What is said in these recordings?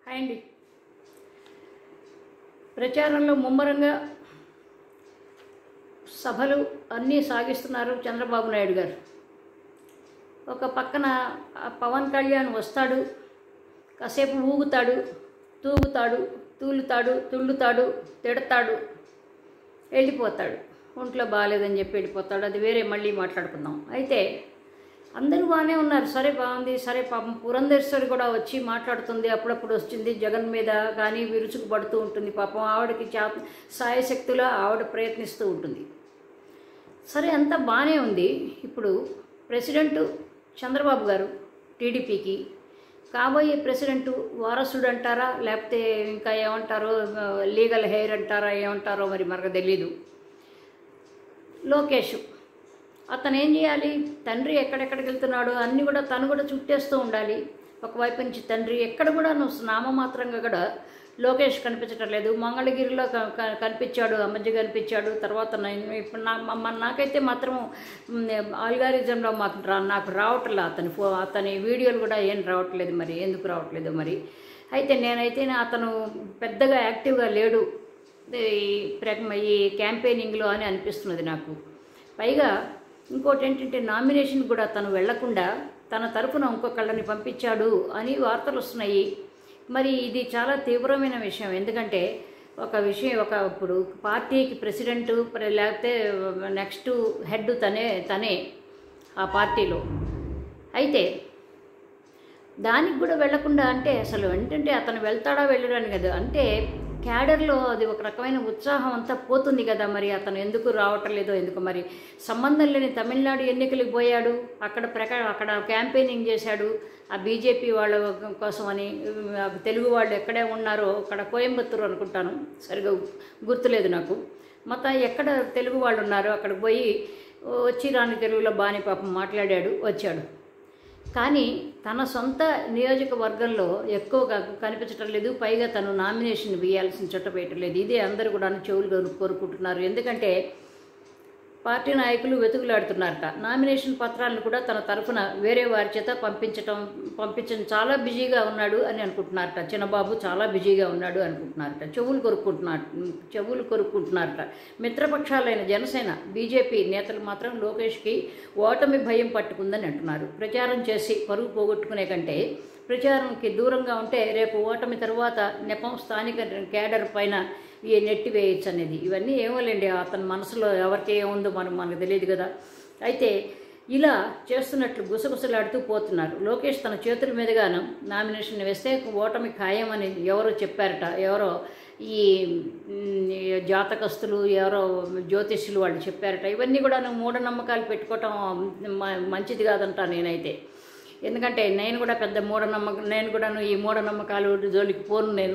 అండి ప్రచారంలో ముమ్మరంగా సభలు అన్నీ సాగిస్తున్నారు చంద్రబాబు నాయుడు గారు ఒక పక్కన ఆ పవన్ కళ్యాణ్ వస్తాడు కాసేపు ఊగుతాడు తూగుతాడు తూలుతాడు తుళ్ళుతాడు తిడతాడు వెళ్ళిపోతాడు ఒంట్లో బాగాలేదని చెప్పి వెళ్ళిపోతాడు అది వేరే మళ్ళీ మాట్లాడుకుందాం అయితే అందరూ బాగానే ఉన్నారు సరే బాగుంది సరే పాపం పురంధేశ్వరి కూడా వచ్చి మాట్లాడుతుంది అప్పుడప్పుడు వచ్చింది జగన్ మీద కానీ విరుచుకు పడుతూ ఉంటుంది పాపం ఆవిడకి చా సాయశక్తులా ఆవిడ ప్రయత్నిస్తూ ఉంటుంది సరే అంతా బాగానే ఉంది ఇప్పుడు ప్రెసిడెంట్ చంద్రబాబు గారు టీడీపీకి కాబోయే ప్రెసిడెంట్ వారసుడు అంటారా లేకపోతే ఇంకా ఏమంటారో లీగల్ హెయిర్ అంటారా ఏమంటారో మరి మనకు తెలీదు లోకేష్ అతను ఏం చేయాలి తండ్రి ఎక్కడెక్కడికి వెళ్తున్నాడు అన్నీ కూడా తను కూడా చుట్టేస్తూ ఉండాలి ఒకవైపు నుంచి తండ్రి ఎక్కడ కూడా నువ్వు నామమాత్రంగా కూడా లోకేష్ కనిపించటం లేదు మంగళగిరిలో క- క- కనిపించాడు అమ్మజ్జి కనిపించాడు తర్వాత నేను ఇప్పుడు నా మ- నాకైతే మాత్రం ఆల్గారిజంలో మాకు రా నాకు రావట్లేదు అతని ఫో అతని వీడియోలు కూడా ఏం రావట్లేదు మరి ఎందుకు రావట్లేదు మరి అయితే నేనైతే అతను పెద్దగా యాక్టివ్గా లేడు ఈ ప్రెగ్ ఈ క్యాంపెయినింగ్లో అని అనిపిస్తున్నది నాకు పైగా ఇంకోటి ఏంటంటే నామినేషన్ కూడా తను వెళ్లకుండా తన తరఫున ఇంకొకళ్ళని పంపించాడు అని వార్తలు వస్తున్నాయి మరి ఇది చాలా తీవ్రమైన విషయం ఎందుకంటే ఒక విషయం ఒక ఇప్పుడు పార్టీకి ప్రెసిడెంట్ ప్ర- లేకపోతే నెక్స్ట్ హెడ్ తనే తనే ఆ పార్టీలో అయితే దానికి కూడా వెళ్లకుండా అంటే అసలు ఏంటంటే అతను వెళ్తాడా వెళ్ళడానికి కదా అంటే క్యాడర్లో అది ఒక రకమైన ఉత్సాహం అంతా పోతుంది కదా మరి అతను ఎందుకు రావటం లేదో ఎందుకు మరి సంబంధం లేని తమిళనాడు ఎన్నికలకు పోయాడు అక్కడ ప్రకా అక్కడ క్యాంపెయినింగ్ చేశాడు ఆ బీజేపీ వాళ్ళ కోసమని ఆ తెలుగు వాళ్ళు ఎక్కడే ఉన్నారో అక్కడ కోయంబత్తూరు అనుకుంటాను సరిగా గుర్తులేదు నాకు మొత్తం ఎక్కడ తెలుగు వాళ్ళు ఉన్నారో అక్కడికి పోయి వచ్చి రాని తెలుగులో బాని పాపం మాట్లాడాడు వచ్చాడు కానీ తన సొంత నియోజకవర్గంలో ఎక్కువగా కనిపించటం లేదు పైగా తను నామినేషన్ వేయాల్సిన చోట వేయటం లేదు ఇదే అందరూ కూడా చెవులు కోరు- కోరుకుంటున్నారు ఎందుకంటే పార్టీ నాయకులు వెతుకులాడుతున్నారట నామినేషన్ పత్రాలను కూడా తన తరఫున వేరే వారి చేత పంపించటం పంపించడం చాలా బిజీగా ఉన్నాడు అని అనుకుంటున్నారట చిన్నబాబు చాలా బిజీగా ఉన్నాడు అనుకుంటున్నారట చెవులు కొరుక్కుంటున్నారు చెవులు కొరుక్కుంటున్నారట మిత్రపక్షాలైన జనసేన బీజేపీ నేతలు మాత్రం లోకేష్కి ఓటమి భయం పట్టుకుందని అంటున్నారు ప్రచారం చేసి పరుగు పోగొట్టుకునే కంటే ప్రచారంకి దూరంగా ఉంటే రేపు ఓటమి తర్వాత నెపం స్థానిక కేడర్ పైన ఈ నెట్టి వేయచ్చు అనేది ఇవన్నీ ఏమోలేండి అతని మనసులో ఎవరికి ఏముందో మనం మనకు తెలియదు కదా అయితే ఇలా చేస్తున్నట్లు గుసగుసలాడుతూ పోతున్నారు లోకేష్ తన చేతుల మీదుగాను నామినేషన్ వేస్తే ఓటమి ఖాయం అని ఎవరో చెప్పారట ఎవరో ఈ మ్, ఈ జాతకస్తులు ఎవరో జ్యోతిష్యులు వాళ్ళు చెప్పారట ఇవన్నీ కూడా మూఢనమ్మకాలు పెట్టుకోవటం మ- మంచిది కాదంట నేనైతే ఎందుకంటే నేను కూడా పెద్ద మూఢనమ్మకం నేను కూడాను ఈ మూఢనమ్మకాలు జోలికి పోను నేను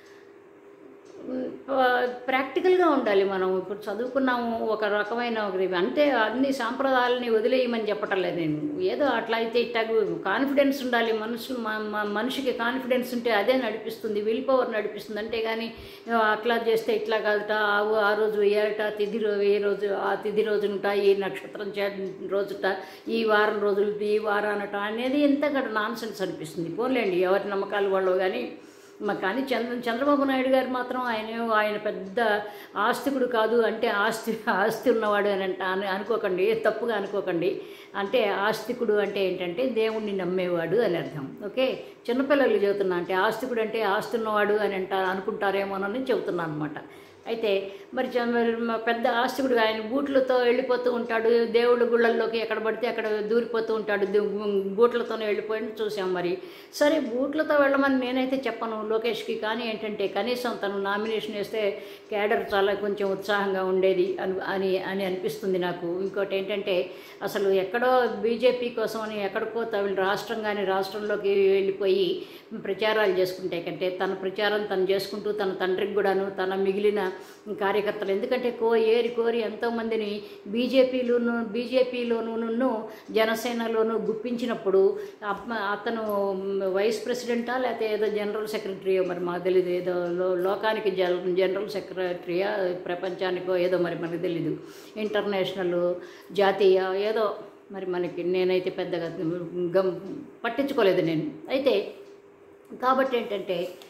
ప్రాక్టికల్గా ఉండాలి మనం ఇప్పుడు చదువుకున్నాము ఒక రకమైన ఒకటి అంటే అన్ని సాంప్రదాయాలని వదిలేయమని చెప్పటం లేదు నేను ఏదో అట్లా అయితే ఇట్లా కాన్ఫిడెన్స్ ఉండాలి మనుషులు మ- మ- మనిషికి కాన్ఫిడెన్స్ ఉంటే అదే నడిపిస్తుంది విల్ పవర్ నడిపిస్తుంది అంటే కానీ అట్లా చేస్తే ఇట్లా కాదుట ఆ ఊ- ఆ రోజు వేయట తిథి రో- ఏ రోజు ఆ తిథి రోజునుట ఈ నక్షత్రం చే రోజుట ఈ వారం రోజులు ఈ వారానట అనేది ఎంత నాన్ సెన్స్ అనిపిస్తుంది పోలేండి ఎవరి నమ్మకాలు వాళ్ళు కానీ మ- కానీ చంద్ర చంద్రబాబు నాయుడు గారు మాత్రం ఆయన ఆయన పెద్ద ఆస్తికుడు కాదు అంటే ఆస్తి ఆస్తి ఉన్నవాడు అని అంట అని అనుకోకండి తప్పుగా అనుకోకండి అంటే ఆస్తికుడు అంటే ఏంటంటే దేవుణ్ణి నమ్మేవాడు అని అర్థం ఓకే చిన్నపిల్లలు చెబుతున్నా అంటే ఆస్తికుడు అంటే ఆస్తి ఉన్నవాడు అని అంట అనుకుంటారేమోనని చెబుతున్నాను అనమాట అయితే మరి చ- మరి మ- పెద్ద ఆస్తికుడు ఆయన బూట్లతో వెళ్ళిపోతూ ఉంటాడు దేవుళ్ళ గుళ్ళల్లోకి ఎక్కడ పడితే అక్కడ దూరిపోతూ ఉంటాడు దు- బూట్లతోనే వెళ్ళిపోయి చూసాం మరి సరే బూట్లతో వెళ్ళమని నేనైతే చెప్పను లోకేష్కి కానీ ఏంటంటే కనీసం తను నామినేషన్ వేస్తే క్యాడర్ చాలా కొంచెం ఉత్సాహంగా ఉండేది అని అని అని అనిపిస్తుంది నాకు ఇంకోటి ఏంటంటే అసలు ఎక్కడో బీజేపీ కోసం అని ఎక్కడికో తమిళ రాష్ట్రం కానీ రాష్ట్రంలోకి వెళ్ళిపోయి ప్రచారాలు చేసుకుంటే కంటే తన ప్రచారం తను చేసుకుంటూ తన తండ్రికి కూడాను తన మిగిలిన కార్యకర్తలు ఎందుకంటే కో ఏరి కోరి ఎంతోమందిని బీజేపీలోను బీజేపీలోను జనసేనలోను గుప్పించినప్పుడు అప్ప- అతను వైస్ ప్రెసిడెంటా లేకపోతే ఏదో జనరల్ సెక్రటరీయో మరి మాకు తెలియదు ఏదో లో- లోకానికి జన- జనరల్ సెక్రటరీయా ప్రపంచానికో ఏదో మరి మనకు తెలీదు ఇంటర్నేషనల్ జాతీయ ఏదో మరి మనకి నేనైతే పెద్దగా గమ్ పట్టించుకోలేదు నేను అయితే కాబట్టి ఏంటంటే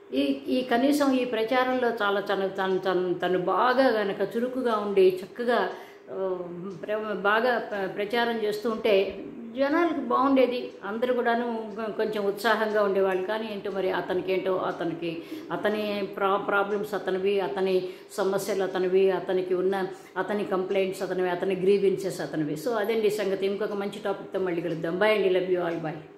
ఈ ఈ కనీసం ఈ ప్రచారంలో చాలా తను తను తను తను బాగా గనక చురుకుగా ఉండి చక్కగా ఆ, ప్ర- బాగా ప్ర- ప్రచారం చేస్తూ ఉంటే జనాలకు బాగుండేది అందరూ కూడాను కొ- కొంచెం ఉత్సాహంగా ఉండేవాళ్ళు కానీ ఏంటో మరి అతనికి ఏంటో అతనికి అతని ప్రా ప్రాబ్లమ్స్ అతనివి అతని సమస్యలు అతనివి అతనికి ఉన్న అతని కంప్లైంట్స్ అతనివి అతని గ్రీవెన్సెస్ అతనివి సో అదండి సంగతి ఇంకొక మంచి టాపిక్తో మళ్ళీ కలుద్దాం బాయ్ అండి లవ్ యూ ఆల్ బాయ్